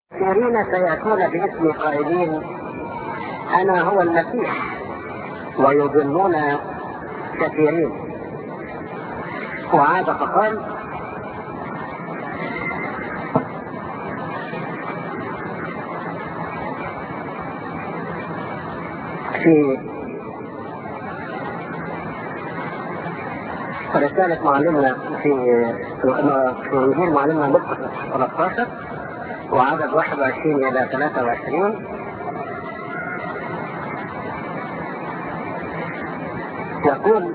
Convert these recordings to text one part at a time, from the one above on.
كثيرين سيأتون باسم قائلين أنا هو المسيح ويضلون كثيرين وعاد فقال في رسالة معلمنا في في إنجيل معلمنا لقطة 13 وعدد 21 إلى 23 يقول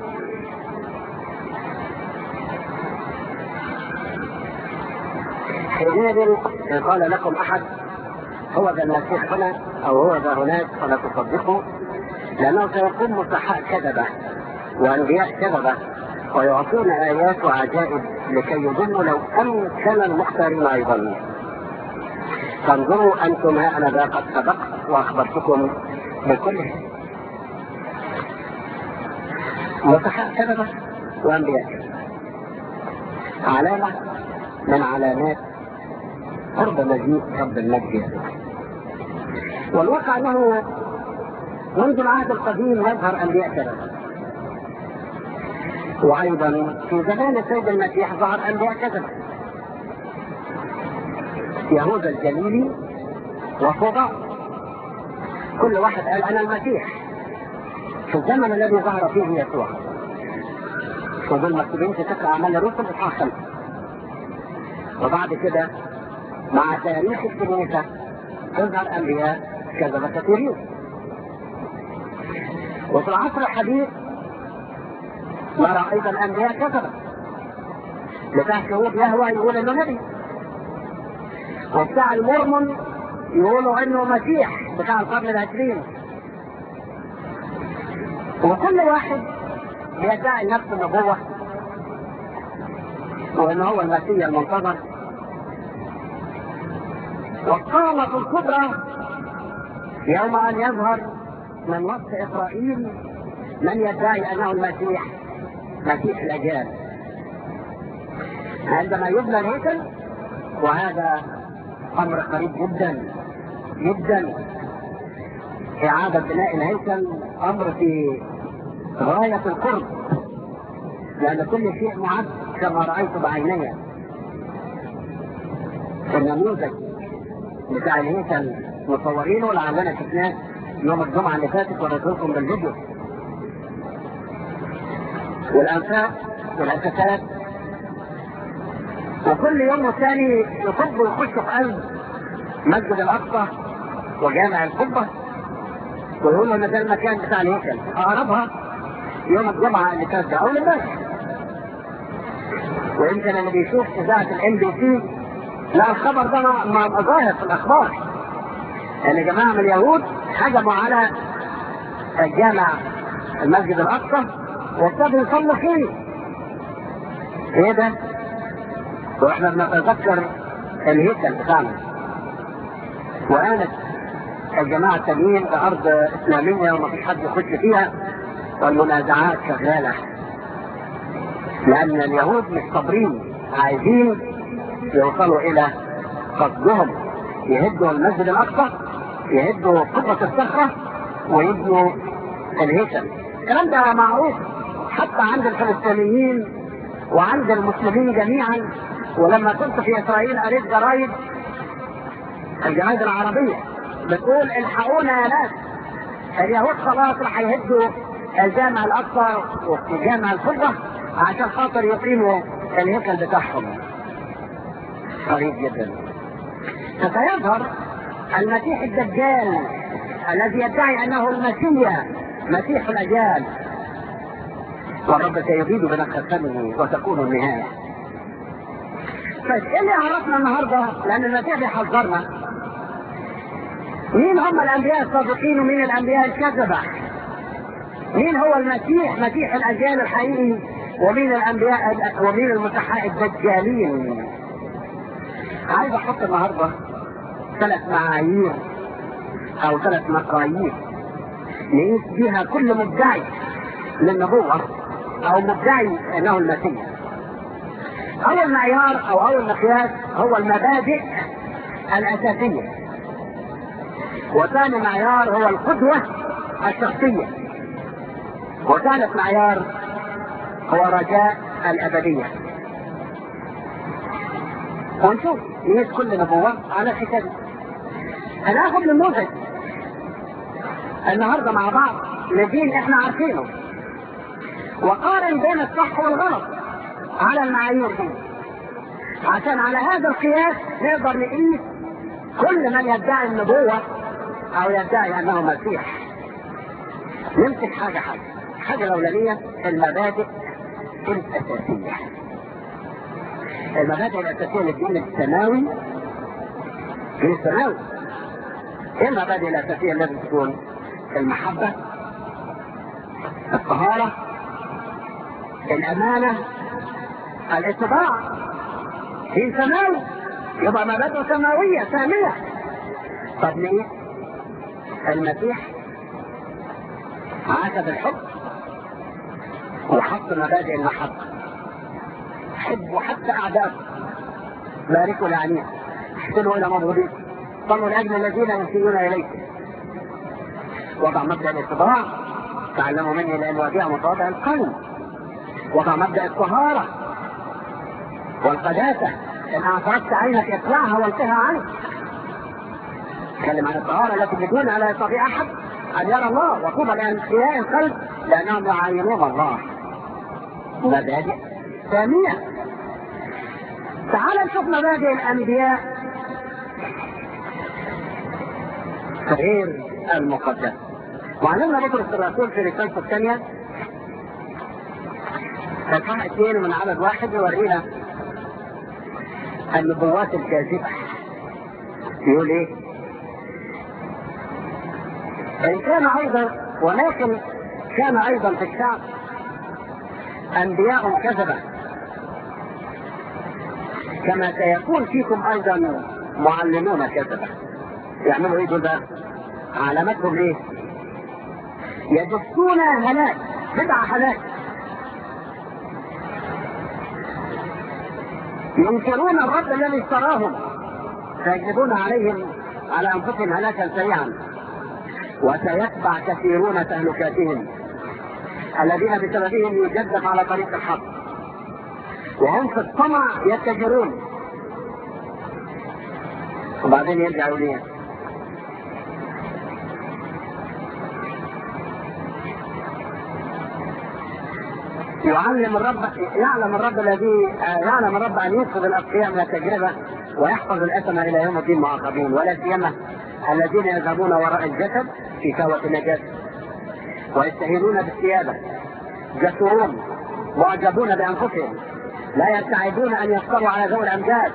حينئذ إن قال لكم أحد هو ذا المسيح هنا أو هو ذا هناك فلا تصدقوا لأنه سيكون مسحاء كذبة وأنبياء كذبة ويعطون آيات وعجائب لكي يضلوا لو أمكن المختارين أيضا فانظروا أنتم ها أنا ذا قد سبقت وأخبرتكم بكله مسحاء كذبة وأنبياء علامة من علامات قرب مجيء رب المجد والواقع أنه منذ العهد القديم يظهر أنبياء كذبة وأيضا في زمان السيد المسيح ظهر أنبياء كذبة يهوذا الجليلي وفضاء كل واحد قال أنا المسيح في الزمن الذي ظهر فيه يسوع ودول مكتوبين في سفر أعمال الرسل إصحاح خمسة وبعد كده مع تاريخ الكنيسة تظهر أنبياء كذبة كثيرين وفي العصر الحديث نرى أيضا أنبياء كذبة بتاع شهود يهوى يقول إنه نبي وبتاع المورمون يقولوا إنه مسيح بتاع القرن العشرين وكل واحد بيدعي نفس النبوة وإن هو المسيح المنتظر والقامة الكبرى يوم أن يظهر من وسط إسرائيل من يدعي أنه المسيح مسيح الأجيال عندما يبنى الهيكل وهذا أمر قريب جدا جدا إعادة بناء الهيكل أمر في غاية القرب لأن كل شيء معد كما رأيت بعيني النموذج بتاع الهيكل مصورينه ولعلنا شفناه يوم الجمعة اللي فاتت وريتلكم بالفيديو والأنفاق والأساسات وكل يوم والثاني يصب ويخش في قلب مسجد الأقصى وجامع القبة ويقولوا ان ده المكان بتاع الهيكل اقربها يوم الجمعة اللي فات ده او امبارح ويمكن اللي بيشوف اذاعة الام بي سي لا الخبر ده ما ظاهر في الاخبار ان جماعة من اليهود هجموا على الجامع المسجد الاقصى وابتدوا يصلوا فيه ايه ده؟ واحنا بنتذكر الهيكل بتاعنا وقالت الجماعة التانيين في أرض إسلامية وما فيش حد يخش فيها والمنازعات شغالة لأن اليهود مش صابرين عايزين يوصلوا إلى قصدهم يهدوا المسجد الأقصى يهدوا قبة الصخرة ويبنوا الهيكل الكلام ده معروف حتى عند الفلسطينيين وعند المسلمين جميعا ولما كنت في إسرائيل قريت جرايد الجرايد العربية بتقول الحقونا يا ناس اليهود خلاص راح يهدوا الجامع الاقصى وجامع القبه عشان خاطر يقيموا الهيكل بتاعهم قريب جدا فسيظهر المسيح الدجال الذي يدعي انه المسيح مسيح الاجيال والرب سيزيد بنفخ فمه وتكون النهايه طيب ايه اللي عرفنا النهارده لان المسيح بيحذرنا مين هم الانبياء الصادقين ومين الانبياء الكذبة مين هو المسيح مسيح الاجيال الحقيقي ومين الانبياء ومين المسحاء الدجالين عايز احط النهارده ثلاث معايير او ثلاث مقاييس نقيس بيها كل مدعي للنبوة او مدعي انه المسيح اول معيار او اول مقياس هو المبادئ الأساسية وثاني معيار هو القدوة الشخصية وثالث معيار هو رجاء الأبدية ونشوف نقيس كل نبوة على الحكاية هناخد نموذج النهارده مع بعض لدين احنا عارفينه وقارن بين الصح والغلط على المعايير دي عشان على هذا القياس نقدر نقيس كل من يدعي النبوة او يدعي انه مسيح نمسك حاجة حاجة الحاجة الأولانية المبادئ الأساسية المبادئ الأساسية للدين السماوي الدين السماوي ايه المبادئ الأساسية التي تكون المحبة الطهارة الأمانة الاتباع دين سماوي يبقى مبادئ سماوية سامية طب ليه؟ المسيح عاش بالحب وحط مبادئ المحبة حبوا حتى أعداء باركوا لعنين احسنوا إلى مبغضين صلوا لأجل الذين يسيئون إليكم وضع مبدأ الاتباع تعلموا مني لأن وديع متواضع القلب وضع مبدأ الطهارة والقداسة إن أعترفت عينك اطلعها وانتهى عنك تكلم عن الطهارة التي بدون لا يستطيع أحد أن يرى الله وطوبى لأنبياء القلب لأنهم يعاينون الله مبادئ ثانية تعال نشوف مبادئ الأنبياء غير المقدس وعلمنا بطرس الرسول في رسالته الثانية فتح اثنين من عدد واحد يورينا النبوات الكاذبة يقول ايه؟ إن كان أيضا ولكن كان أيضا في الشعب أنبياء كذبة كما سيكون فيكم أيضا معلمون كذبة يعملوا إيه دول بقى؟ علامتهم إيه؟ يدسون هلاك بدعة هلاك ينكرون الرب الذي اشتراهم فيجلبون عليهم على انفسهم هلاكا سريعا وسيتبع كثيرون تهلكاتهم الذين بسببهم يجدف على طريق الحق وهم في الطمع يتجرون وبعدين يرجع يقول ايه يعلم الرب يعلم الرب الذي يعلم الرب ان ينقذ الاتقياء من التجربه ويحفظ الاثم الى يوم الدين معاقبين ولا سيما الذين يذهبون وراء الجسد في كوة النجاسة ويستهينون بالسيادة جسورون معجبون بأنفسهم لا يستعدون أن يفطروا على ذوي الأمجاد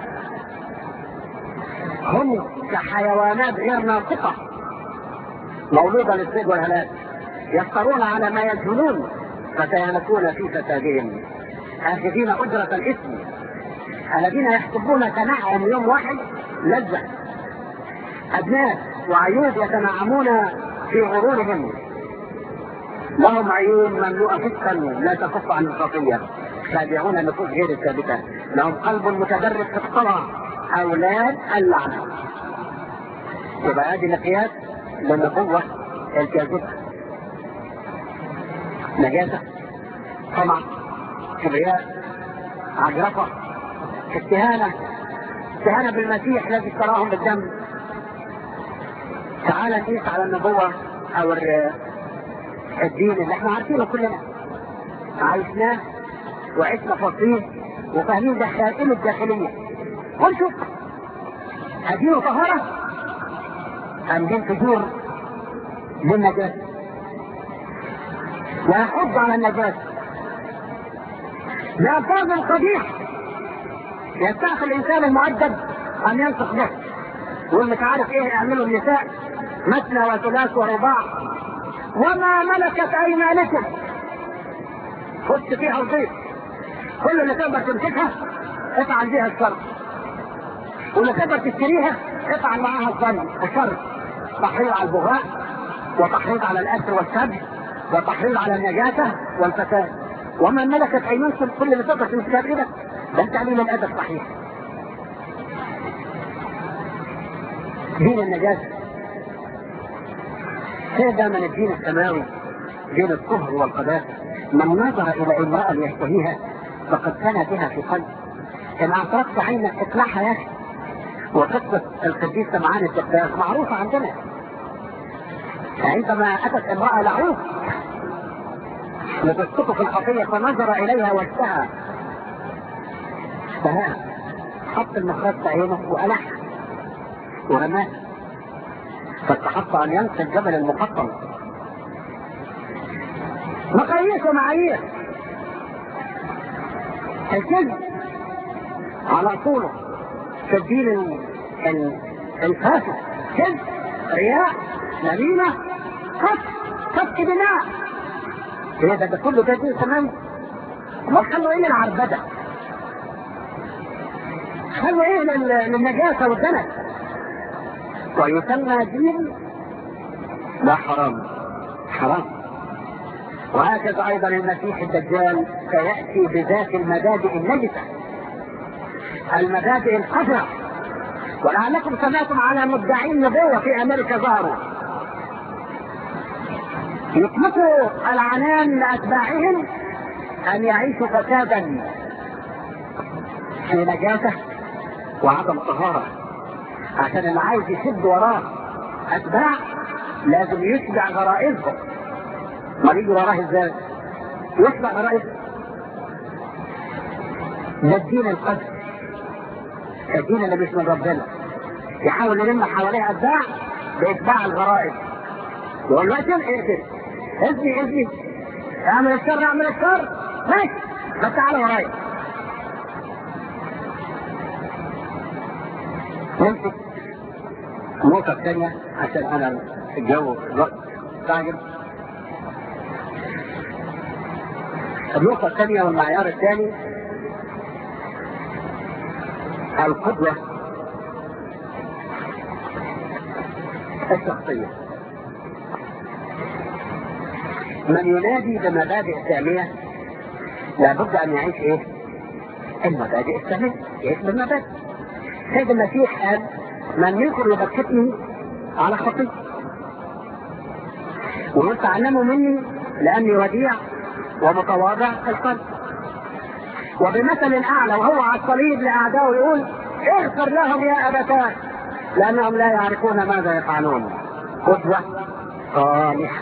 هم كحيوانات غير ناطقة مولودة للصيد والهلاك يفطرون على ما يجهلون فسيهلكون في فسادهم آخذين أجرة الإثم الذين يحسبون تنعم يوم واحد لذة أبناء وعيوب يتنعمون في غرورهم لهم عيون مملوءة فسقا لا تكف عن الخطية تابعون النفوس غير الثابتة لهم قلب متدرب في الطلع أولاد اللعنة يبقى هذه مقياس للنبوة الكاذبة نجاسة طمع كبرياء عجرفة استهانة استهانة بالمسيح الذي اشتراهم بالدم تعال نقيس على النبوة او الدين اللي احنا عارفينه كلنا عايشناه وعشنا فصيل وفاهمين دخائل الداخلية ونشوف هدينه طهارة ام دين فجور للنجاسة ويحض على النجاسة بألفاظ قبيح يستعفي الإنسان المؤدب أن ينطق به واللي مش عارف إيه يعملوا النساء مثنى وثلاث ورباع وما ملكت أيمانكم خدت فيها الضيف كل اللي تقدر تمسكها افعل بيها الشر واللي تقدر تشتريها افعل معاها الظن الشر تحريض على البغاء وتحريض على الأسر والسبي وتحريض على النجاسة والفساد وما ملكت أيمانكم كل اللي تقدر تمسكها بإيدك ده تعليم الأدب صحيح دين النجاسة هذا من الدين السماوي دين الطهر والقداسة من نظر إلى امرأة يشتهيها فقد كان بها في قلبه إن أعطرت عينك اطلعها يا أخي وقصة القديس سمعان الدباغ معروفة عندنا عندما أتت امرأة لعوب لتسقط في الخطية فنظر إليها واشتهى اشتهاها حط المخرج في عينه وألحها ورماه فاستحق أن ينسى الجبل المقطم مقاييس ومعايير الكذب على اصوله في الدين الفاسد كذب رياء نميمه قتل قتل دماء ايه ده ده كله ده دين تمام ما خلوا ايه للعربده خلوا ايه للنجاسه والدنس ويسمى دين لا حرام حرام وهكذا ايضا المسيح الدجال سياتي بذات المبادئ النجسه المبادئ القذره ولعلكم سمعتم على مدعي النبوه في امريكا ظهروا يطلقوا العنان لاتباعهم ان يعيشوا فسادا في نجاسه وعدم طهاره عشان اللي عايز يشد وراه اتباع لازم يشبع غرائزهم ما يجي وراه ازاي يشبع غرائزهم ده الدين القدس الدين اللي مش من ربنا يحاول يلم حواليه اتباع باتباع الغرائز يقول له اقتل اقتل اذني اذني اعمل الشر اعمل الشر ماشي بس تعالى ورايا نمسك النقطة الثانية عشان أنا الجو الوقت تعجب النقطة الثانية والمعيار الثاني القدوة الشخصية من ينادي بمبادئ سامية لابد أن يعيش إيه؟ المبادئ السامية يعيش بالمبادئ سيد المسيح قال من منكم يبكتني على خطيئتي ويقول تعلموا مني لاني وديع ومتواضع في القلب وبمثل اعلى وهو على الصليب لاعدائه يقول اغفر لهم يا ابتاه لانهم لا يعرفون ماذا يفعلون قدوه صالحه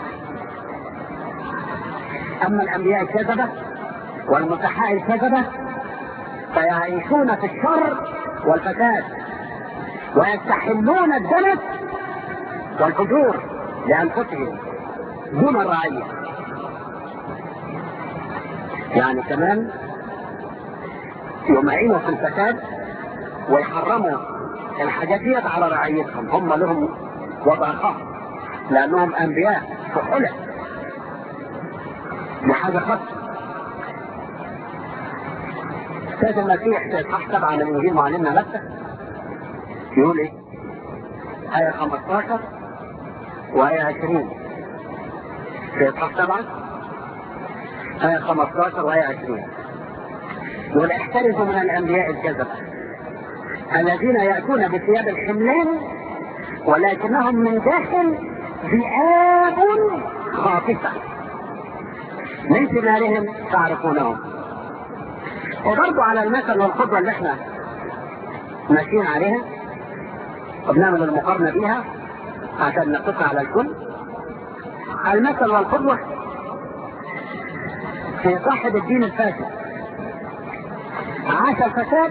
اما الانبياء الكذبه والمسحاء الكذبه فيعيشون في الشر والفساد ويستحلون الدنس والفجور لانفسهم دون الرعيه يعني كمان يمعينوا في الفساد ويحرموا الحاجات ديت على رعيتهم هم لهم وضع خاص لانهم انبياء فحلة بحاجه خاصه سيد المسيح في اصحاح سبعه من انجيل معلمنا مكه يقول ايه؟ آية 15 وآية 20 في إصحاح 7 آية 15 وآية 20 يقول احترزوا من الأنبياء الكذبة الذين يأتون بثياب الحملان ولكنهم من داخل ذئاب خاطفة من ثمارهم تعرفونهم وبرضو على المثل والقدوة اللي احنا ماشيين عليها وبنعمل المقارنة بيها عشان نقصها على الكل المثل والقدوة في صاحب الدين الفاسد عاش الفساد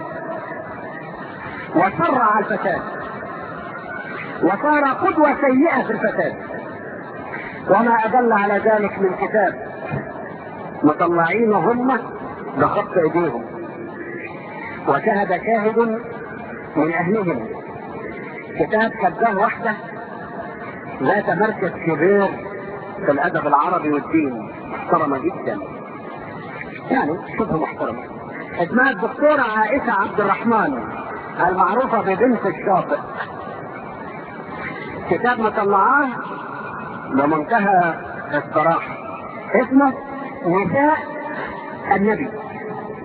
وشرع الفساد وصار قدوة سيئة في الفساد وما أدل على ذلك من كتاب مطلعين هم بخط ايديهم وشهد شاهد من اهلهم كتاب كتباه واحدة ذات مركز كبير في الادب العربي والدين محترمة جدا يعني شبه محترمة اسمها الدكتورة عائشة عبد الرحمن المعروفة ببنت الشاطئ كتاب مطلعاه بمنتهى الصراحة اسمه نساء النبي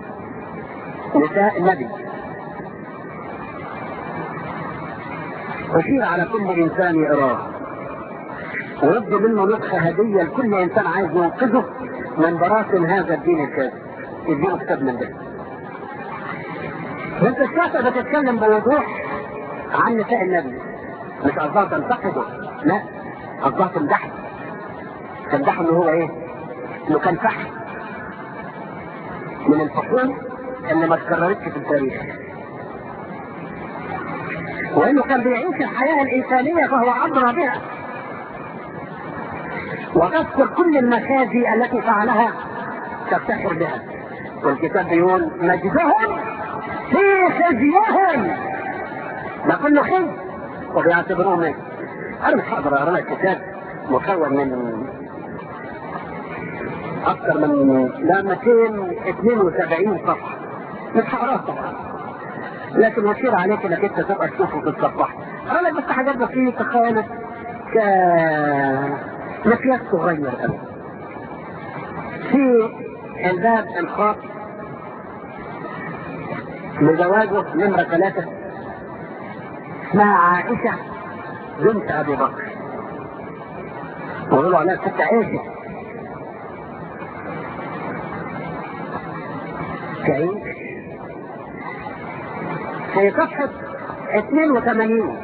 نساء النبي أشير على كل إنسان يقراه ويبدو منه نسخة هدية لكل إنسان عايز ينقذه من براثن هذا الدين الكاذب يديله كتاب من ده بنت الشاطئ بتتكلم بوضوح عن نساء النبي مش قصدها تنتقده لا قصدها تمدحه تمدحه ان هو ايه؟ انه كان فحم من الفحول اللي ما اتكررتش في التاريخ وانه كان بيعيش الحياه الانسانيه فهو ادرى بها وتذكر كل المخازي التي فعلها تفتخر بها والكتاب بيقول مجدهم في خزيهم ده كله خزي وبيعتبروه ايه؟ انا مش هقدر اقرا لك كتاب مكون من اكثر من لا 272 صفحه مش هقراه طبعا لكن يشير عليك انك انت تبقى تشوفه في الصفحه اقرا لك بس حاجات بسيطه خالص ك مقياس صغير قوي في الباب الخاص لزواجه نمرة ثلاثة اسمها عائشة بنت أبي بكر ويقولوا عليها ست عائشة تعيش في صفحة 82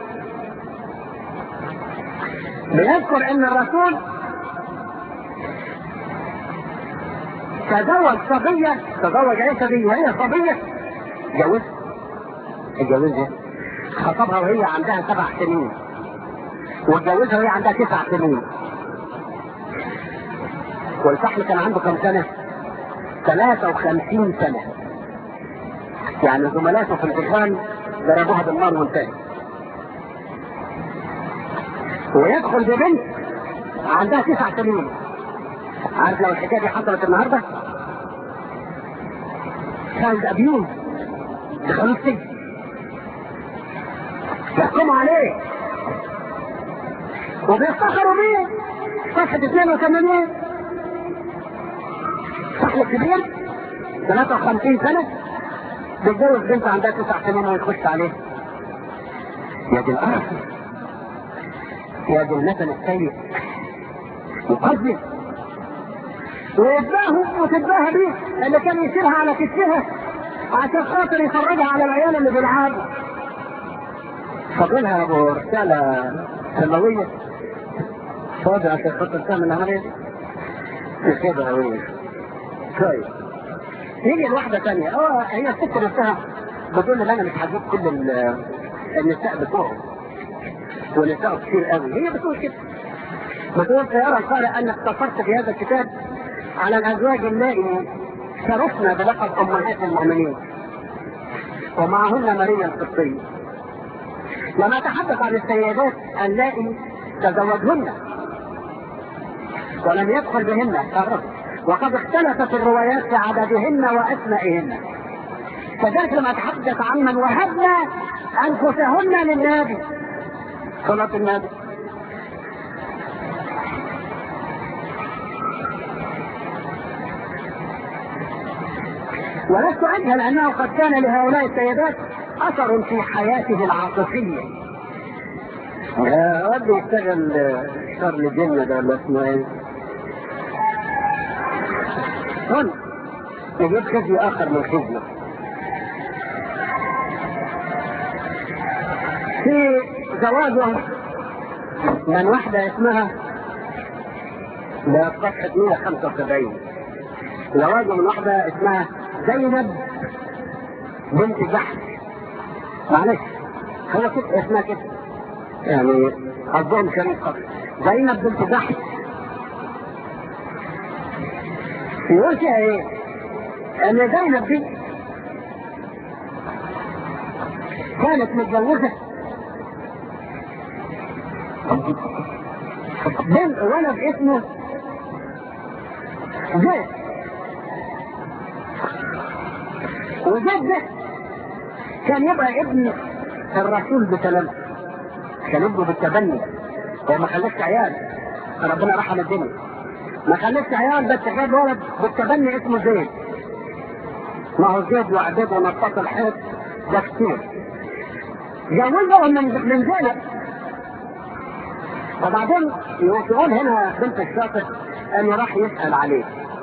بيذكر ان الرسول تزوج صبية تزوج عيسى دي وهي صبية جوز اتجوزها خطبها وهي عندها سبع سنين واتجوزها وهي عندها تسع سنين والفحل كان عنده كم سنة؟ 53 سنة يعني زملاته في الجيران ضربوها بالنار وانتهت ويدخل ببنت عندها تسع سنين عارف لو الحكايه دي حصلت النهارده كانت ابيوز دخلوا السجن يحكموا عليه وبيفتخروا بيه صفحة 82 صحن كبير 53 سنة بيتجوز بنت عندها تسع سنين ويخش عليه يا دي القرف يا دي المثل السيء مقدم ويتباهوا وتتباهى بيه اللي كان يشيلها على كتفها عشان خاطر يفرجها على العيال اللي بيلعبوا فاضلها ابو رسالة سماوية فاضي عشان خاطر تعمل العملية دي مش كده قوي طيب يجي الواحدة تانية اه هي الست نفسها بتقول ان انا مش هجيب كل ال- النساء بتوعهم ونساء كتير قوي هي بتقول كده بتقول سيرى القارئ ان اختصرت في هذا الكتاب على الازواج اللائي شرفنا بلقب امهات المؤمنين ومعهن ماريا القبطية لما تحدث عن السيدات اللائي تزوجهن ولم يدخل بهن الرجل وقد اختلفت الروايات في عددهن واسمائهن كذلك لما تحدث عن من وهبنا انفسهن للنبي صلاة النبي ولست اجهل انه قد كان لهؤلاء السيدات اثر في حياته العاطفيه يا رب يشتغل شارل جنة ده ولا اسمه ايه؟ هون نجيب خزي اخر من خزي في زواجه من واحدة اسمها ده صفحة 175 زواجه من واحدة اسمها زينب بنت جحش معلش هو كده اسمها كده يعني قصدهم شريك قصد زينب بنت جحش يقول فيها ايه؟ ان زينب دي كانت متجوزة بنت ولد اسمه زيد وزيد ده كان يبقى ابن الرسول بسلامته كان ابنه بالتبني هو ما خلفش عيال ربنا رحم الدنيا ما خلفش عيال بس جاب ولد بالتبني اسمه زيد ما هو زيد وعبيد ونطاط الحيط ده كتير جوزهم من من زينب وبعدين يقول هنا بنت الشاطر انه راح يسأل عليه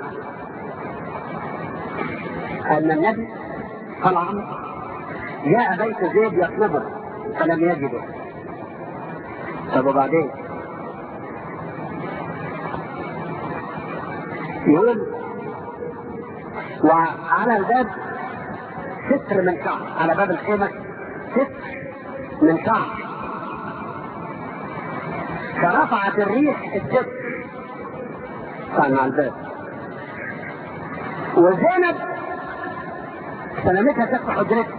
ان النبي طبعا جاء بيت زيد يطلبه فلم يجده طب وبعدين يقول وعلى الباب ستر من شعر على باب الخيمة ستر من شعر فرفعت الريح الستر كان على الباب وزينب سلامتها كانت في حجرتها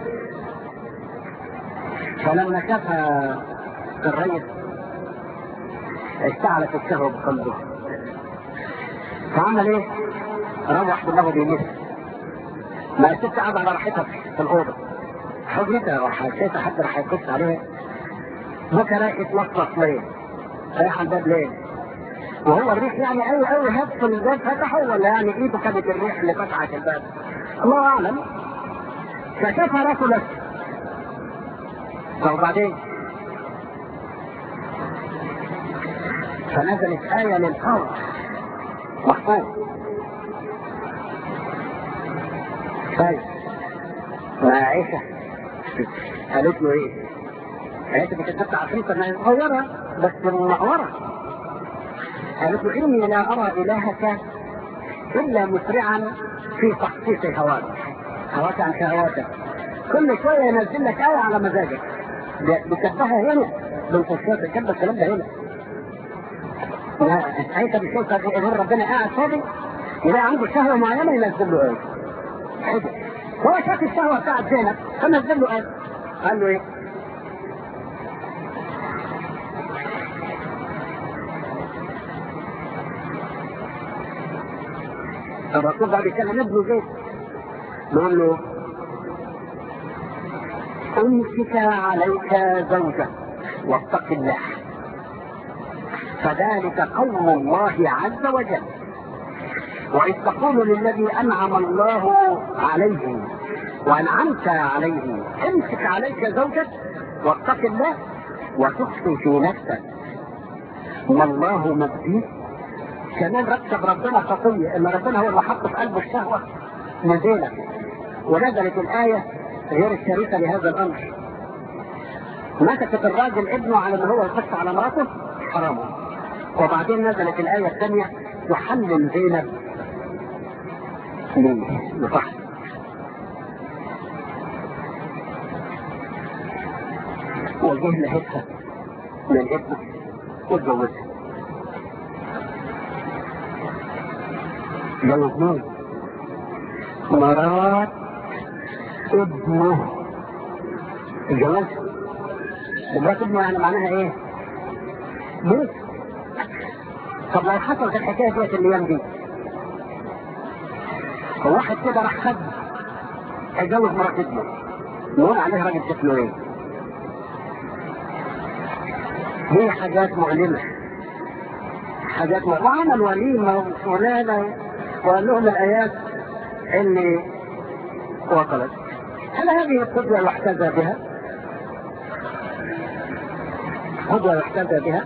فلما شافها الريس اشتعلت الشهوة بقلبه فعمل ايه؟ روح دماغه بيمس ما الست قاعدة على راحتها في الأوضة حجرتها راح شايفة حد راح يقص عليها بكى رايح يتلطف ليه؟ رايح على الباب ليه؟ وهو الريح يعني قوي قوي هف الباب فتحه ولا يعني ايده كانت الريح اللي فتحت الباب؟ الله اعلم فشافها راسه لك طب وبعدين فنزلت آية للخوف محفوظ طيب وعائشة قالت له ايه؟ قالت له كتبت عفريتة ما هي صغيرة بس منورة قالت له إني لا أرى إلهك إلا مسرعا في تخصيص هواك هواك عن شهواتك كل شوية ينزل لك آية على مزاجك بكتبها هنا بالفصلات كتب الكلام ده هنا انت بتشوف غير ربنا قاعد فاضي يلاقي عنده شهوة معينة ينزل له ايه حلو هو شاف الشهوة بتاعت زينب فنزل له ايه قال له ايه الرسول بعد كلام ابنه زيد بيقول له امسك عليك زوجك واتق الله فذلك قول الله عز وجل وإذ تقول للذي أنعم الله عليه وأنعمت عليه امسك عليك زوجك واتق الله وتخفي في نفسك ما الله مبديه كمان رتب ربنا خطية إن ربنا هو اللي حط في قلبه الشهوة نزيلة ونزلت الآية غير الشريفة لهذا الأمر مسكت الراجل ابنه على ان هو يخش على مراته حرام وبعدين نزلت الآية الثانية يحلل زينب لصح وجه لهتها من ابنه واتجوزها جوز مين؟ مرات ابنه اتجوزها مرات ابنه يعني معناها ايه؟ موت طب لو حصلت الحكايه ديت الايام دي واحد كده راح خد اتجوز مرات ابنه نقول عليه راجل شكله ايه؟ هي حاجات مؤلمه حاجات مؤلمه وعمل وليمه وفلانه وقال لهم الايات اللي وصلت هل هذه القدوه يحتذى بها؟ قدوه يحتذى بها؟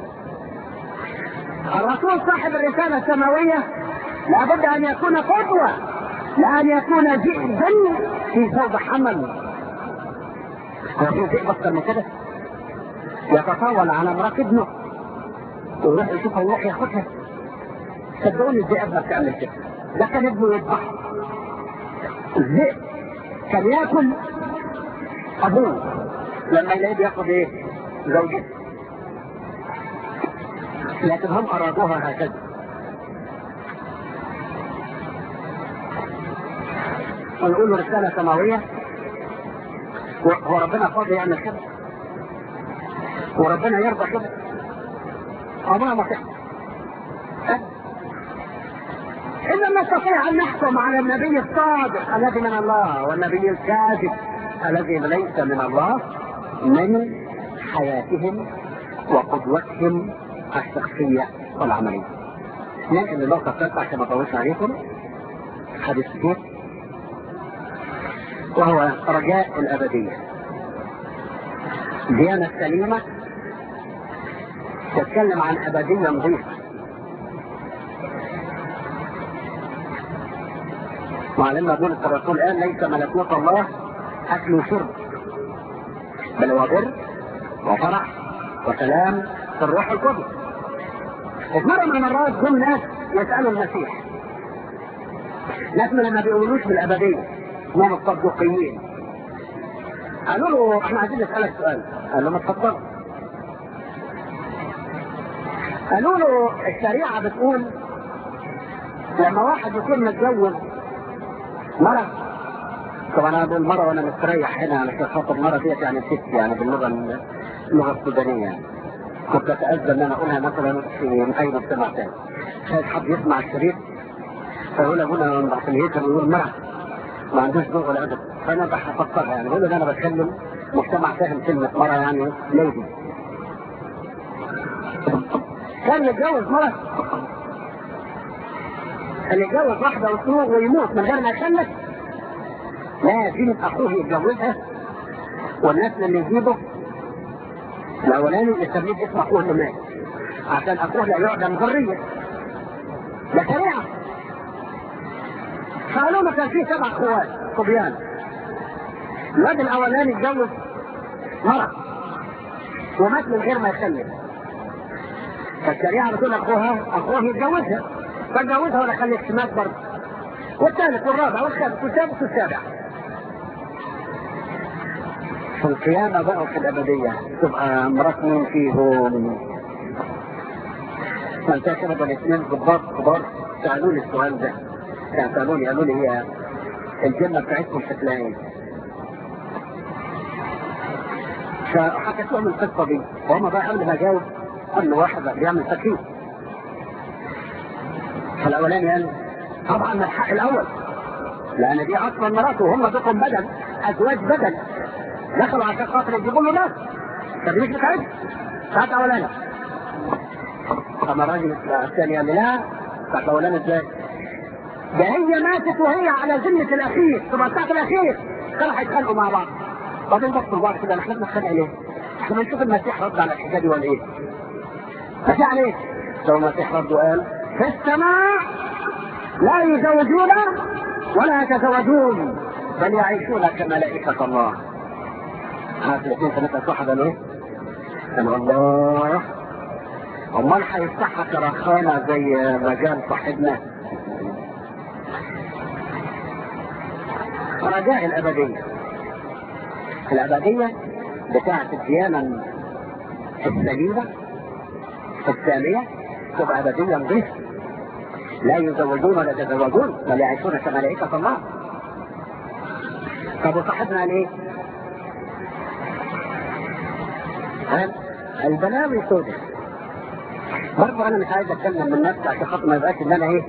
الرسول صاحب الرسالة السماوية لابد أن يكون قدوة لأن يكون ذئبا في ثوب حمل هو في ذئب أكثر من كده يتطاول على امرأة ابنه ويروح يشوفها ويروح ياخدها صدقوني الذئب ما بتعمل كده ده كان ابنه يذبح الذئب كان ياكل ابوه لما يلاقيه بياخد ايه؟ زوجته لكن هم أرادوها هكذا ونقول رسالة سماوية هو ربنا فاضي يعمل كده وربنا يرضى كده عمرها ما تحصل إذا نستطيع أن نحكم على النبي الصادق الذي من الله والنبي الكاذب الذي ليس من الله من حياتهم وقدوتهم الشخصية والعملية لكن النقطة الثالثة عشان ما اطولش عليكم حديث كتير وهو رجاء الأبدية ديانة سليمة تتكلم عن ابديه نظيفه وعلمنا بولس الرسول قال ليس ملكوت الله اكل وشرب بل هو بر وفرح وسلام في الروح القدس وفي مرة من المرات جم ناس يسألوا المسيح ناس من ما بيقولوش بالأبدية اسمهم الصدوقيين قالوا له احنا عايزين نسألك سؤال قال لهم اتفضل قالوا له الشريعة بتقول لما واحد يكون متجوز مرة طبعا انا بقول مرة وانا مستريح هنا علشان خاطر مرة ديت يعني ست يعني باللغة اللغة السودانية يعني. كنت اتأذى ان انا اقولها مثلا في اي مجتمع تاني خايف حد يسمع الشريط فيقول ابونا من بعثنيته يقول مرة ما عندوش ذوق ولا ادب فانا بفكرها يعني بقول انا بتكلم مجتمع فاهم كلمة مرة يعني ليدي كان يتجوز مرة اللي يتجوز واحدة وتروح ويموت من غير ما يخلف لازم اخوه يتجوزها والنسل اللي يجيبه الاولاني يسميه اسم اخوه اللي مات عشان اخوه لا يعدم ذريه ده شريعه قالوا له كان في سبع اخوات صبيان الواد الاولاني اتجوز مرة ومات من غير ما يخلف فالشريعه بتقول اخوها اخوه يتجوزها فاتجوزها ولا خلفش مات برضه والثالث والرابع والخامس والسادس والسابع في القيامة بقى في الأبدية تبقى مرات مين فيهم فانت كده الاثنين ضباط كبار سألوني السؤال ده يعني سألوني قالوا لي هي الجنة بتاعتكم شكلها ايه؟ فحكيت لهم القصة دي وهم بقى قبل ما اجاوب كل واحد بيعمل تكليف فالأولاني قال طبعا من الحق الأول لأن دي أصلا مراته وهم بكم بدل أزواج بدل دخلوا عشان خاطر يجيبوا له ناس طب مش بتاعتهم بتاعت اولاني طب الراجل الثاني قال لي لا بتاعت اولاني ازاي؟ ده هي ماتت وهي على ذمة الأخير تبقى بتاعت الأخير كانوا هيتخانقوا مع بعض بعدين بصوا لبعض كده احنا بنتخانق ليه؟ احنا بنشوف المسيح رد على الحكاية دي ولا ايه؟ المسيح على ايه؟ لو المسيح رد وقال في السماء لا يزوجون ولا يتزوجون بل يعيشون كملائكة الله عارف الاثنين ثلاثة صح ده ليه؟ قال الله امال هيفتحها كرخانة زي مجال صاحبنا رجاء الأبدية الأبدية بتاعة الديانة السليمة الثانية تبقى أبدية نظيفة لا يزوجون ولا يتزوجون بل يعيشون كملائكة الله طب وصاحبنا قال ايه؟ البلاوي سوداء برضه انا مش عايز اتكلم من نفسي عشان خاطر ما يبقاش ان انا ايه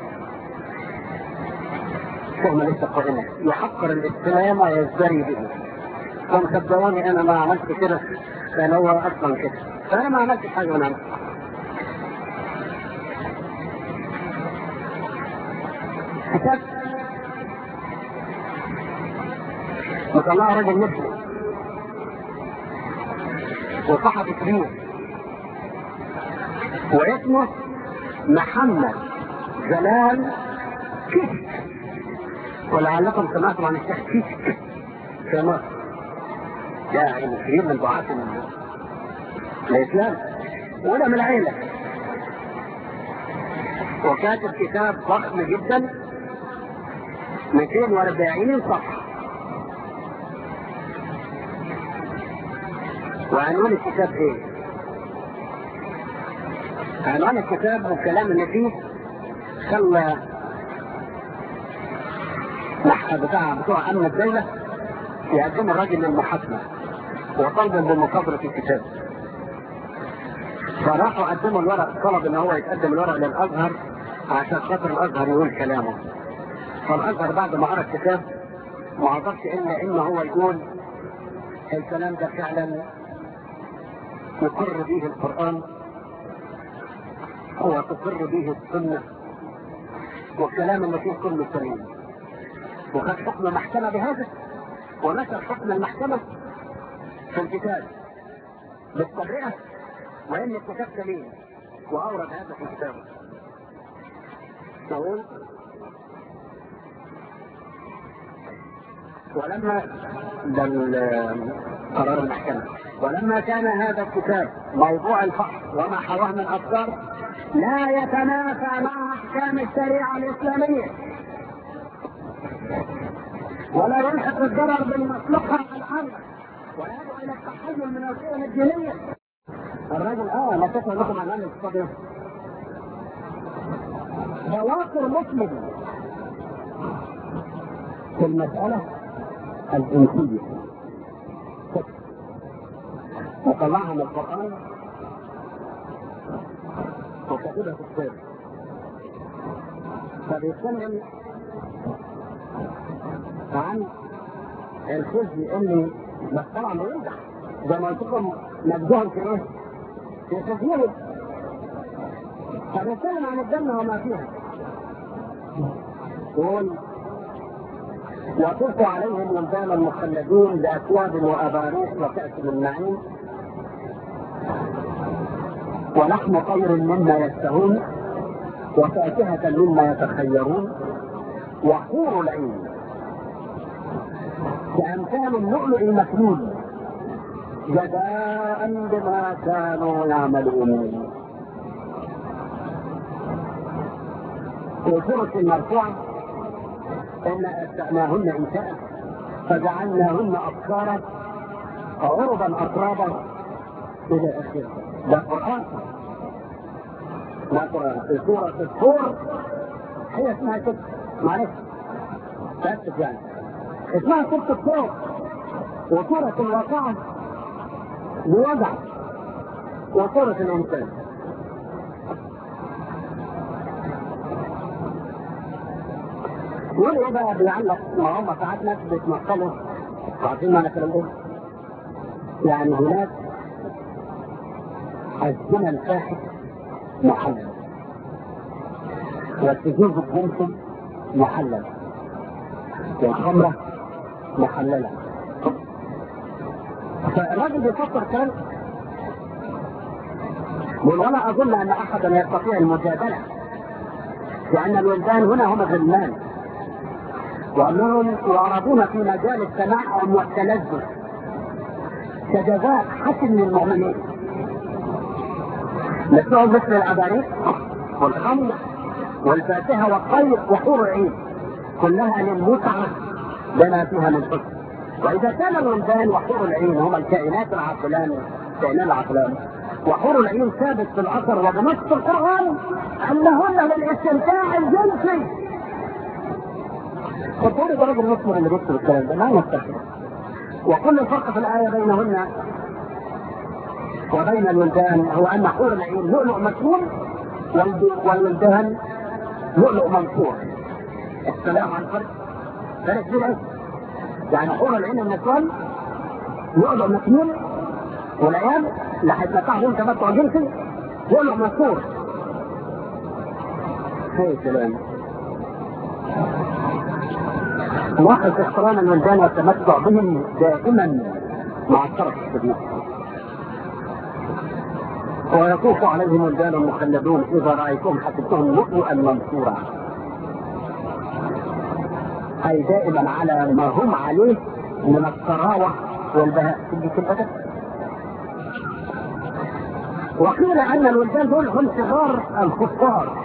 فهم لسه قائمة يحقر الاسلام ويزدري به ومصدقوني انا ما عملت كده كان هو اصلا كده فانا ما عملتش حاجه من عملت كتاب وطلع رجل مسلم وصحفي كبير واسمه محمد جلال كيك ولعلكم سمعتم عن الشيخ كيك في مصر يعني كبير من دعاة الإسلام وأنا من العيلة وكاتب كتاب ضخم جدا 240 صفحة وعنوان الكتاب ايه؟ عنوان الكتاب والكلام اللي فيه خلى بتاع بتوع امن الدولة يقدموا الراجل للمحاكمة وطلبوا بمصادرة الكتاب فراحوا قدموا الورق طلب ان هو يتقدم الورق للازهر عشان خاطر الازهر يقول كلامه فالازهر بعد ما قرا الكتاب ما عرفش الا ان هو يقول الكلام ده فعلا يقر به القرآن وتقر به السنة والكلام اللي فيه كله سليم وخد حكم محكمة بهذا ونشر حكم المحكمة في الكتاب بالتبرئة وان الكتاب سليم واورد هذا في كتابه يقول ولما ده قرار المحكمة ولما كان هذا الكتاب موضوع الفحص وما حواه من أفكار لا يتنافى مع أحكام الشريعة الإسلامية ولا يلحق الضرر بالمصلحة العامة ولا يدعو إلى التحول من القيم الدينية الراجل اه لا تسمع لكم عن الاقتصاد بواقر مسلم في المسألة الإنسية وطلعها من القرآن وكتبها في الكتاب فبيتكلم عن الخزي اللي بس طبعا بينجح زي ما قلت لكم نبذهم في ايه؟ في خزيهم فبيتكلم عن الجنة وما فيها يقول يطوف عليهم ولدان مخلدون باكواب واباريق وكاس من نعيم ولحم طير مما يشتهون وفاكهة مما يتخيرون وحور العين كأمثال اللؤلؤ المكنون جزاء بما كانوا يعملون في سورة المرفوعة إنا أنشأناهن إنشاء فجعلناهن أبكارا عربا أترابا إلى آخره ده قرآن ده قرآن في سورة الطور هي اسمها كده معلش تأسف يعني اسمها سورة الطور وسورة الواقعة بوضع وسورة الإنسان يقول ايه بقى بيعلق ما هم ساعات ناس بيتنقلوا عارفين معنى الكلام ده؟ يعني هناك الزنا الفاحش محلل والتجوز الجنسي محلل والخمرة محللة فالراجل بيفكر كلام يقول ولا اظن ان احدا يستطيع المجادله لان الولدان هنا هم غلمان وانهم يعرضون في مجال التنعم والتلذذ كجزاء حسن للمؤمنين مثلهم مثل الاباريق والخمر والفاكهه والطير وحور العين كلها للمتعه بما فيها من حسن واذا كان الولدان وحور العين هما الكائنات العقلان كائنات العقلان وحور العين ثابت في الاثر وبنص القران انهن للاستمتاع الجنسي فالدور ده راجل مسلم اللي بيكتب الكلام ده ما يستحق وكل الفرق في الآية بينهن وبين الولدان هو أن حور العين لؤلؤ مكنون والولدان لؤلؤ منصور السلام على الفرق فرق كبير يعني حور العين النسوان لؤلؤ مكنون والعيال اللي هيتمتعوا تمتع جنسي لؤلؤ منصور هي كلام لاحظ احترام الولدان والتمتع بهم دائما مع الشرف الشديد ويطوف عليهم ولدان مخلدون اذا رايتهم حسبتهم لؤلؤا منصورا اي دائما على ما هم عليه من الثراوه والبهاء في الادب وقيل ان الولدان دول هم صغار الكفار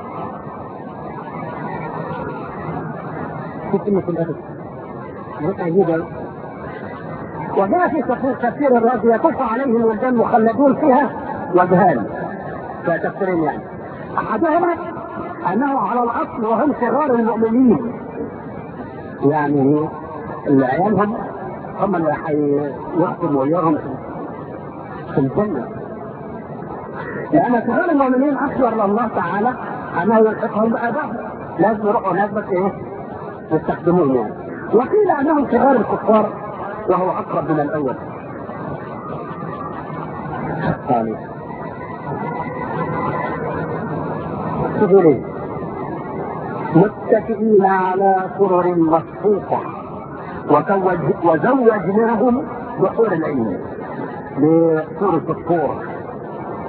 في قمة الأدب عجيبة وجاء في تفسير الرازي يطوف عليهم ولدان مخلدون فيها وجهان كتفسيرين يعني أحدهما أنه على الأصل وهم صغار المؤمنين يعني اللي عيالهم هم اللي حيحكموا وياهم في الجنة لأن صغار المؤمنين أخبر لله تعالى أنه يلحقهم بآبائهم لازم يروحوا هناك بس إيه يستخدمون يعني وقيل انهم صغار الكفار وهو اقرب من الاول الثاني تقول ايه متكئين على سرر مصفوفة وزوجناهم بحور العين بسورة الطور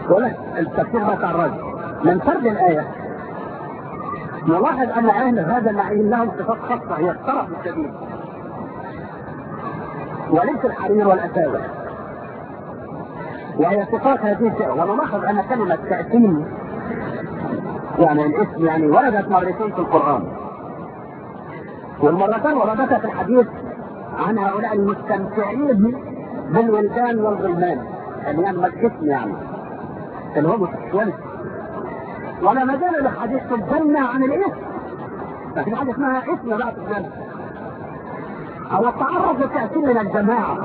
يقول لك التفسير بتاع الرجل من فرد الآية نلاحظ أن أهل هذا النعيم لهم صفات خاصة هي الطرف الشديد وليس الحرير والأساور وهي صفات هذه الفئة ونلاحظ أن كلمة تأثيم يعني الاسم يعني وردت مرتين في القرآن والمرتين وردتها في الحديث عن هؤلاء المستمتعين بالولدان والغلمان اللي يعني الاسم يعني اللي هم السكشواليتي ولا مجال للحديث في الجنة عن الاسم لكن حاجة اسمها اسم بقى في الجنة أو التعرض لتأثير من الجماعة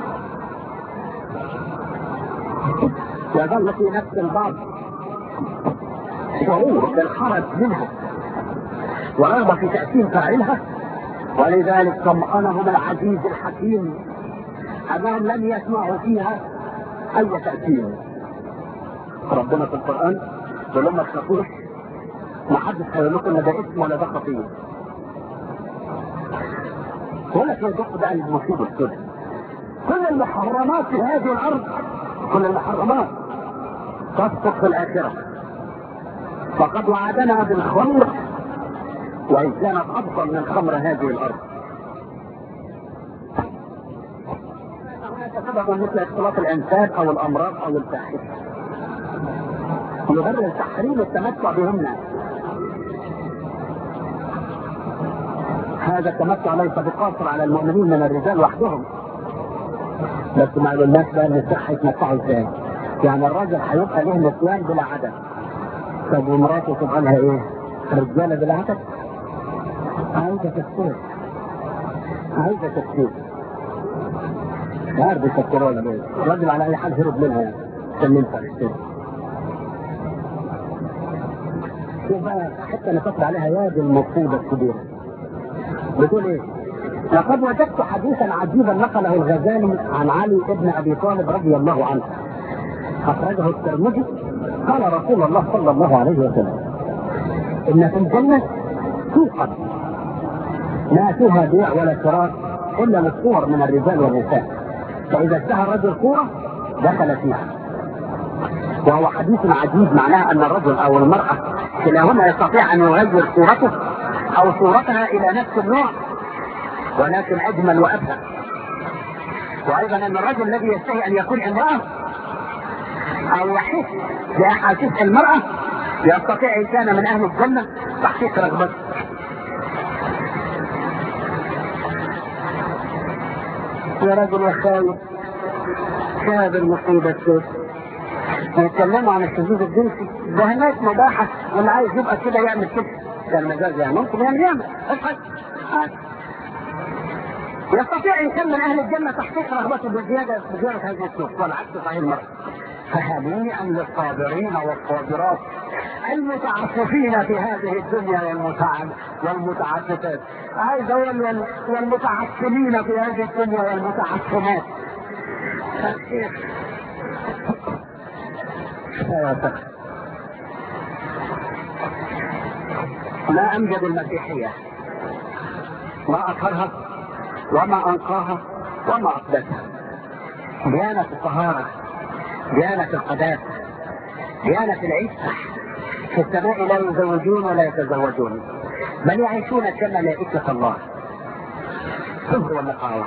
يظل في نفس البعض شعور بالحرج منها ورغبة في تأثير فاعلها ولذلك طمأنهم العزيز الحكيم أنهم لم يسمعوا فيها أي تأثير ربنا في القرآن يقول لهم ما تخافوش ما حدش هيقول لكم ان ده اسم ولا ده خطير ولا في دق بقى المصيبه السوداء كل المحرمات في هذه الارض كل المحرمات تسقط في الاخره فقد وعدنا بالخمر وان كانت افضل من خمر هذه الارض هناك سبب مثل اختلاط الانساب او الامراض او الفاحشه يبرر تحريم التمتع بهن هذا التمتع ليس بقاصر على المؤمنين من الرجال وحدهم بس مع الناس بقى ان الصحه يتمتعوا ازاي يعني الراجل هيبقى له نسيان بلا عدد طب ومراته تبقى لها ايه؟ رجاله بلا عدد؟ عايزه تفكير عايزه تفكير مش عارف يفكروا ولا ايه الراجل على اي حال هرب منها يعني عشان ينفع يشتري شوف بقى حتى نفكر عليها يا دي المصيبه الكبيره بتقول ايه؟ لقد وجدت حديثا عجيبا نقله الغزالي عن علي بن ابي طالب رضي الله عنه اخرجه الترمذي قال رسول الله صلى الله عليه وسلم ان في الجنه سوقا لا فيها بيع ولا شراء الا للصور من الرجال والنساء فاذا اشتهى الرجل صوره دخل فيها وهو حديث عجيب معناه ان الرجل او المراه كلاهما يستطيع ان يغير صورته او صورتها الى نفس النوع ولكن اجمل وابهى وايضا ان الرجل الذي يستحي ان يكون امراه او يحس باحاسيس المراه يستطيع ان كان من اهل الجنه تحقيق رغبته يا رجل يا خايف شاب المصيبه السوء يتكلموا عن الشذوذ الجنسي ده هناك مباحة واللي عايز يبقى كده يعمل كده ده المجاز يعني ممكن يعمل يعمل اضحك يستطيع ان كان من اهل الجنه تحقيق رغبته بزياده بزياده هذه السوق والعكس صحيح المرء فهنيئا للصابرين والصابرات المتعففين في هذه الدنيا والمتعب والمتعففات عايز اقول والمتعفنين في هذه الدنيا والمتعفنات ما امجد المسيحيه ما اطهرها وما انقاها وما اقدسها ديانه الطهاره ديانه القداسه ديانه العفه في السماء لا يزوجون ولا يتزوجون بل يعيشون كملائكه الله الصبر والنقاوه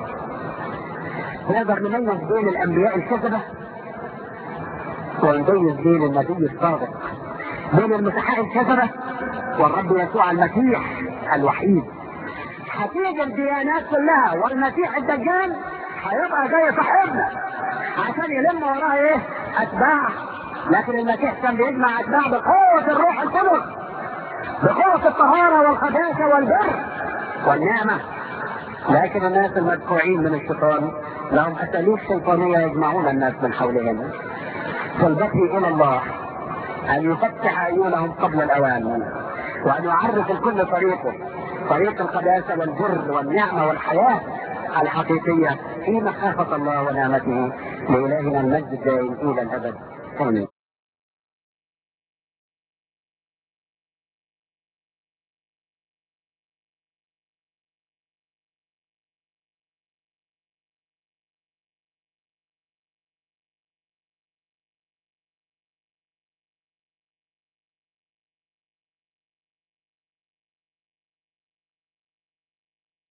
نقدر نميز بين الانبياء الكذبه ونميز بين النبي الصادق بين المسيحاء الكذبه والرب يسوع المسيح الوحيد هتيجي الديانات كلها والمسيح الدجال هيبقى زي صاحبنا عشان يلم وراه ايه؟ اتباع لكن المسيح كان بيجمع اتباع بقوه الروح القدس بقوه الطهاره والقداسه والبر والنعمه لكن الناس المدفوعين من الشيطان لهم اساليب شيطانيه يجمعون الناس من حولهم فالبكي الى الله ان يفتح عيونهم قبل الاوان وان يعرف الكل طريقه طريق القداسه والبر والنعمه والحياه الحقيقيه في مخافه الله ونعمته لالهنا المجد الدائم الى الابد امين